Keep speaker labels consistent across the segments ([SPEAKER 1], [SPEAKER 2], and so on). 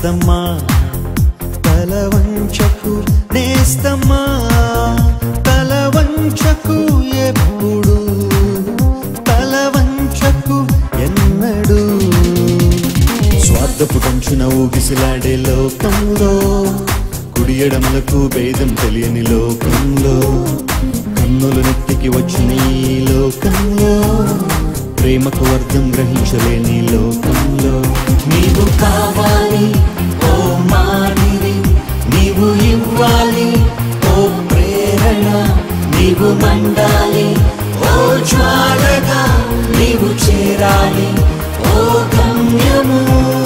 [SPEAKER 1] నేస్తమ్మా తల వంచకు నేస్తమ్మా తల వంచకు ఎప్పుడు తల వంచకు ఎన్నడు స్వార్థపు కంచున ఊగిసిలాడే లోకంలో కుడి ఎడమలకు భేదం తెలియని లోకంలో కన్నుల నెత్తికి వచ్చిన ఈ లోకంలో ప్రేమకు అర్థం గ్రహించలేని లోకంలో నీవు కావాలి ఓ మాదిరి నీవు ఇవ్వాలి ఓ ప్రేరణ నీవు మండాలి ఓ జ్వాలగా నీవు చేరాలి ఓ గమ్యము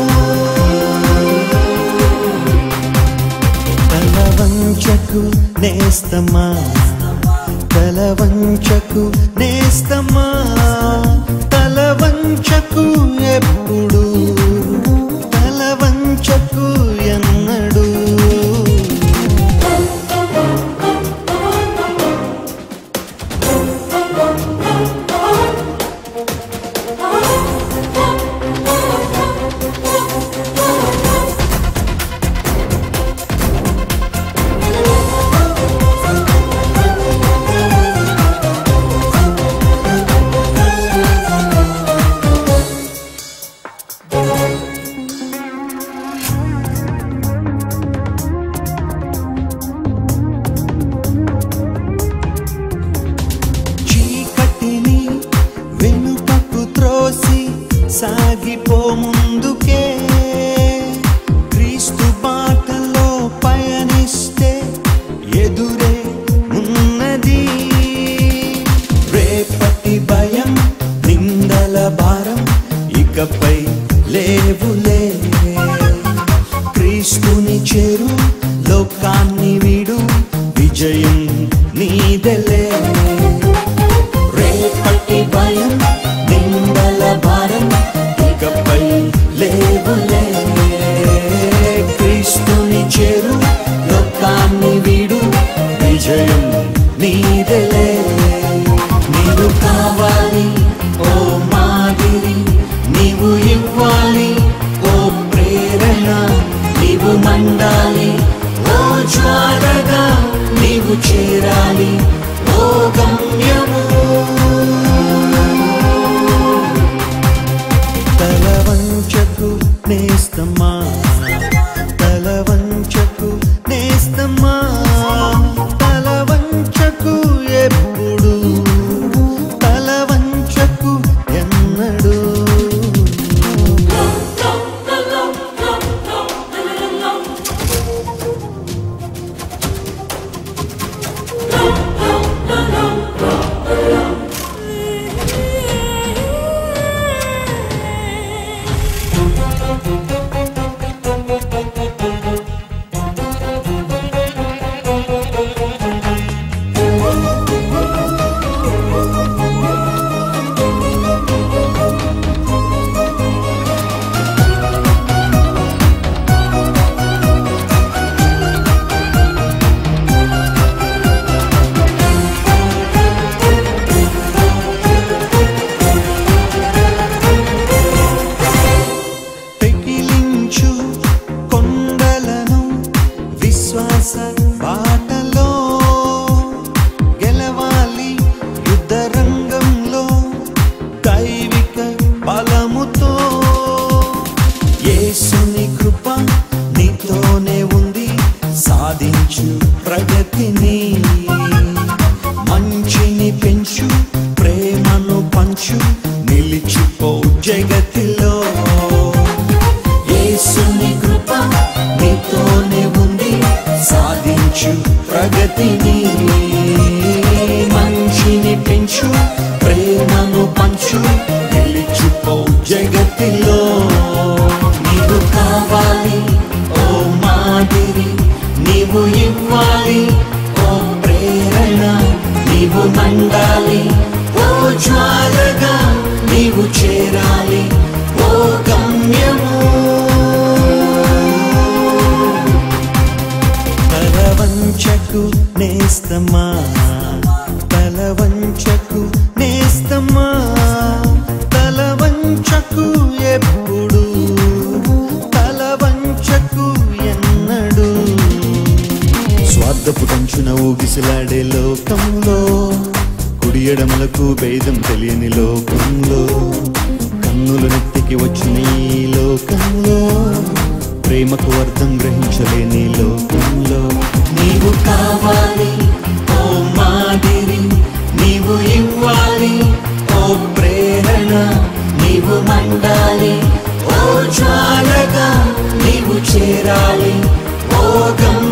[SPEAKER 1] తల వంచకు నేస్తమా తల వంచకు నేస్తమా తల వంచకు ఎప్పుడు తల వంచకు ఎన్నడు చీకటిని వెనుకకు త్రోసి సాగిపో ముందుకే క్రీస్తు బాటలో పయనిస్తే ఎదురే ఉన్నది రేపటి భయం నిందల భారం ఇకపై లేవులే క్రీస్తుని చేరు లోకాన్ని వీడు విజయం నీదలే రేపటి భయం నిందల భారం ఇకపై లేవులే క్రీస్తుని చేరు లోకాన్ని వీడు విజయం నీదలే నీవు కావాలి ఓ మాదిరి నీవు ఇవ్వాలి ఓ ప్రేరణ నీవు మండాలి ఓ జ్వాలగా నీవు చేరాలి ఓ గమ్యము తల వంచకు నేస్తమా తల వంచకు నేస్తమా తల వంచకు ఎప్పుడు తల వంచకు ఎన్నడు పెకిలించు కొండలను విశ్వాస బాటలో గెలవాలి యుద్ధ రంగంలో దైవిక బలముతో యేసుని కృప నీతోనే ఉంది సాధించు ప్రగతిని మంచిని పెంచు ప్రేమను పంచు నిలిచిపో జగతిలో యేసుని కృప నీతోనే ఉంది సాధించు ప్రగతిని మంచిని పెంచు ప్రేమను పంచు నిలిచిపో జగతిలో నీవు కావాలి ఓ మాదిరి నీవు ఇవ్వాలి ఓ ప్రేరణ నీవు మండాలి ఓ జ్వాలగా నీవు చేరాలి ఓ గమ్యము తల వంచకు నేస్తమా తల వంచకు నేస్తమా తల వంచకు ఎప్పుడు తల వంచకు స్వార్థపు కంచున ఊగిసలాడే లోకంలో కుడి ఎడమలకు భేదం తెలియని లోకంలో కన్నుల నెత్తికి వచ్చిన ఈ లోకంలో ప్రేమకు అర్థం గ్రహించలేని లోకంలో నీవు కావాలి ఓ మాదిరి నీవు ఇవ్వాలి ఓ ప్రేరణ నీవు మండాలి ఓ జ్వాలగా నీవు చేరాలి ఓ గమ్య